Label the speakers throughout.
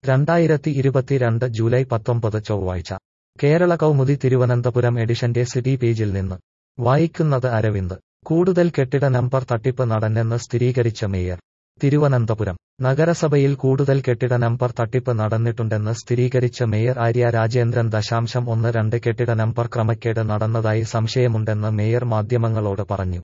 Speaker 1: രണ്ടായിരത്തി ഇരുപത്തിരണ്ട് ജൂലൈ പത്തൊമ്പത് ചൊവ്വാഴ്ച കേരള കൗമുദി തിരുവനന്തപുരം എഡിഷന്റെ സിറ്റി പേജിൽ നിന്ന് വായിക്കുന്നത് അരവിന്ദ് കൂടുതൽ കെട്ടിട നമ്പർ തട്ടിപ്പ് നടന്നെന്ന് സ്ഥിരീകരിച്ച മേയർ തിരുവനന്തപുരം നഗരസഭയിൽ കൂടുതൽ കെട്ടിട നമ്പർ തട്ടിപ്പ് നടന്നിട്ടുണ്ടെന്ന് സ്ഥിരീകരിച്ച മേയർ ആര്യ രാജേന്ദ്രൻ ദശാംശം ഒന്ന് രണ്ട് കെട്ടിട നമ്പർ ക്രമക്കേട് നടന്നതായി സംശയമുണ്ടെന്ന് മേയർ മാധ്യമങ്ങളോട് പറഞ്ഞു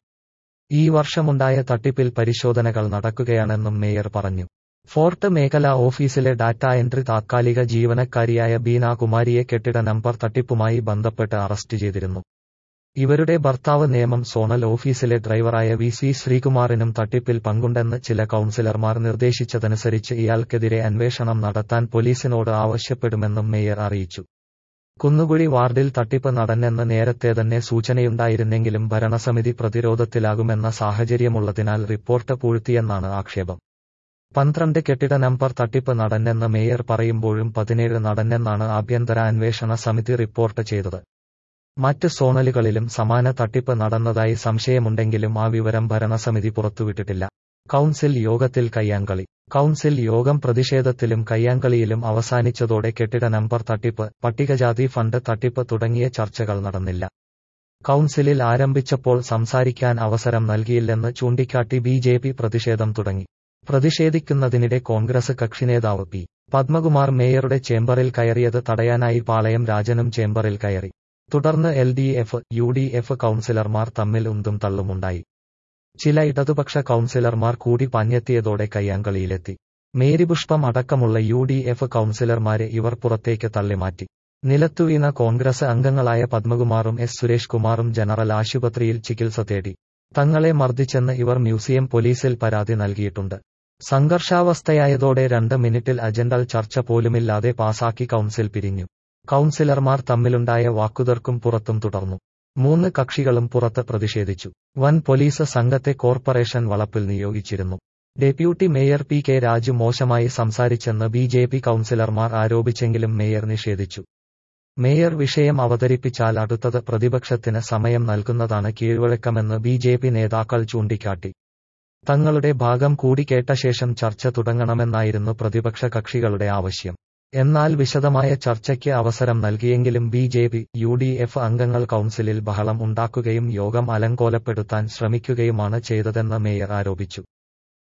Speaker 1: ഈ വർഷമുണ്ടായ തട്ടിപ്പിൽ പരിശോധനകൾ നടക്കുകയാണെന്നും മേയർ പറഞ്ഞു ഫോർട്ട് മേഖല ഓഫീസിലെ ഡാറ്റ എൻട്രി താത്കാലിക ജീവനക്കാരിയായ ബീന കുമാരിയെ കെട്ടിട നമ്പർ തട്ടിപ്പുമായി ബന്ധപ്പെട്ട് അറസ്റ്റ് ചെയ്തിരുന്നു ഇവരുടെ ഭർത്താവ് നേമം സോണൽ ഓഫീസിലെ ഡ്രൈവറായ വി സി ശ്രീകുമാറിനും തട്ടിപ്പിൽ പങ്കുണ്ടെന്ന് ചില കൌൺസിലർമാർ നിർദ്ദേശിച്ചതനുസരിച്ച് ഇയാൾക്കെതിരെ അന്വേഷണം നടത്താൻ പോലീസിനോട് ആവശ്യപ്പെടുമെന്നും മേയർ അറിയിച്ചു കുന്നുകുഴി വാർഡിൽ തട്ടിപ്പ് നടന്നെന്ന് നേരത്തെ തന്നെ സൂചനയുണ്ടായിരുന്നെങ്കിലും ഭരണസമിതി പ്രതിരോധത്തിലാകുമെന്ന സാഹചര്യമുള്ളതിനാൽ റിപ്പോർട്ട് പൂഴ്ത്തിയെന്നാണ് ആക്ഷേപം പന്ത്രണ്ട് കെട്ടിട നമ്പർ തട്ടിപ്പ് നടന്നെന്ന് മേയർ പറയുമ്പോഴും പതിനേഴ് നടന്നെന്നാണ് ആഭ്യന്തര അന്വേഷണ സമിതി റിപ്പോർട്ട് ചെയ്തത് മറ്റ് സോണലുകളിലും സമാന തട്ടിപ്പ് നടന്നതായി സംശയമുണ്ടെങ്കിലും ആ വിവരം ഭരണസമിതി പുറത്തുവിട്ടിട്ടില്ല കൌൺസിൽ യോഗത്തിൽ കയ്യാങ്കളി കൌൺസിൽ യോഗം പ്രതിഷേധത്തിലും കയ്യാങ്കളിയിലും അവസാനിച്ചതോടെ കെട്ടിട നമ്പർ തട്ടിപ്പ് പട്ടികജാതി ഫണ്ട് തട്ടിപ്പ് തുടങ്ങിയ ചർച്ചകൾ നടന്നില്ല കൌൺസിലിൽ ആരംഭിച്ചപ്പോൾ സംസാരിക്കാൻ അവസരം നൽകിയില്ലെന്ന് ചൂണ്ടിക്കാട്ടി ബി ജെ പി പ്രതിഷേധം തുടങ്ങി പ്രതിഷേധിക്കുന്നതിനിടെ കോൺഗ്രസ് കക്ഷിനേതാവ് പി പത്മകുമാർ മേയറുടെ ചേംബറിൽ കയറിയത് തടയാനായി പാളയം രാജനും ചേംബറിൽ കയറി തുടർന്ന് L D F U D F കൌൺസിലർമാർ തമ്മിൽ ഉന്തും തള്ളുമുണ്ടായി ചില ഇടതുപക്ഷ കൌൺസിലർമാർ കൂടി പാഞ്ഞെത്തിയതോടെ കയ്യാങ്കളിയിലെത്തി മേരിപുഷ്പം അടക്കമുള്ള യു ഡി എഫ് കൌൺസിലർമാരെ ഇവർ പുറത്തേക്ക് തള്ളിമാറ്റി നിലത്തുവീണ കോൺഗ്രസ് അംഗങ്ങളായ പത്മകുമാറും എസ് സുരേഷ് കുമാറും ജനറൽ ആശുപത്രിയിൽ ചികിത്സ തേടി തങ്ങളെ മർദ്ദിച്ചെന്ന് ഇവർ മ്യൂസിയം പോലീസിൽ പരാതി നൽകിയിട്ടുണ്ട് സംഘർഷാവസ്ഥയായതോടെ രണ്ട് മിനിറ്റിൽ അജണ്ടൽ ചർച്ച പോലുമില്ലാതെ പാസാക്കി കൌൺസിൽ പിരിഞ്ഞു കൌൺസിലർമാർ തമ്മിലുണ്ടായ വാക്കുതർക്കും പുറത്തും തുടർന്നു മൂന്ന് കക്ഷികളും പുറത്ത് പ്രതിഷേധിച്ചു വൻ പോലീസ് സംഘത്തെ കോർപ്പറേഷൻ വളപ്പിൽ നിയോഗിച്ചിരുന്നു deputy mayor P K Raju മോശമായി സംസാരിച്ചെന്ന് ബി ജെ പി കൌൺസിലർമാർ ആരോപിച്ചെങ്കിലും മേയർ നിഷേധിച്ചു മേയർ വിഷയം അവതരിപ്പിച്ചാൽ അടുത്തത് പ്രതിപക്ഷത്തിന് സമയം നൽകുന്നതാണ് കീഴ്വഴക്കമെന്ന് ബി ജെ പി നേതാക്കൾ ചൂണ്ടിക്കാട്ടി തങ്ങളുടെ ഭാഗം കൂടി കേട്ട ശേഷം ചർച്ച തുടങ്ങണമെന്നായിരുന്നു പ്രതിപക്ഷ കക്ഷികളുടെ ആവശ്യം എന്നാൽ വിശദമായ ചർച്ചയ്ക്ക് അവസരം നൽകിയെങ്കിലും B J P U D F അംഗങ്ങൾ കൌൺസിലിൽ ബഹളം ഉണ്ടാക്കുകയും യോഗം അലങ്കോലപ്പെടുത്താൻ ശ്രമിക്കുകയുമാണ് ചെയ്തതെന്ന് മേയർ ആരോപിച്ചു